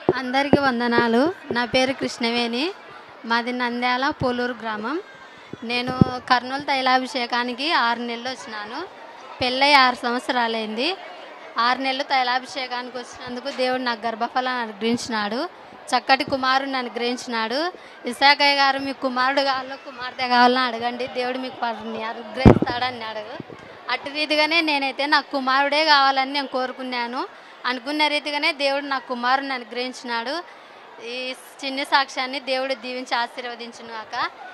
అందరికీ వందనాలు నా పేరు కృష్ణవేణి మాది నంద్యాల పోలూరు గ్రామం నేను కర్నూలు తైలాభిషేకానికి ఆరు నెలలు వచ్చినాను పెళ్ళై ఆరు సంవత్సరాలైంది ఆరు నెలలు తైలాభిషేకానికి వచ్చినందుకు దేవుడు నాకు గర్భఫలాన్ని అనుగ్రహించినాడు చక్కటి కుమారుడిని అనుగ్రహించినాడు ఇసాకయ్య గారు మీకు కుమారుడు కావాలో కుమార్తె కావాలని అడగండి దేవుడు మీకు వారిని అనుగ్రహిస్తాడన్నాడు అటు రీతిగానే నేనైతే నాకు కుమారుడే కావాలని నేను కోరుకున్నాను అనుకున్న రీతిగానే దేవుడు నాకు కుమారుని అనుగ్రహించినాడు ఈ చిన్ని సాక్ష్యాన్ని దేవుడు దీవించి ఆశీర్వదించును గాక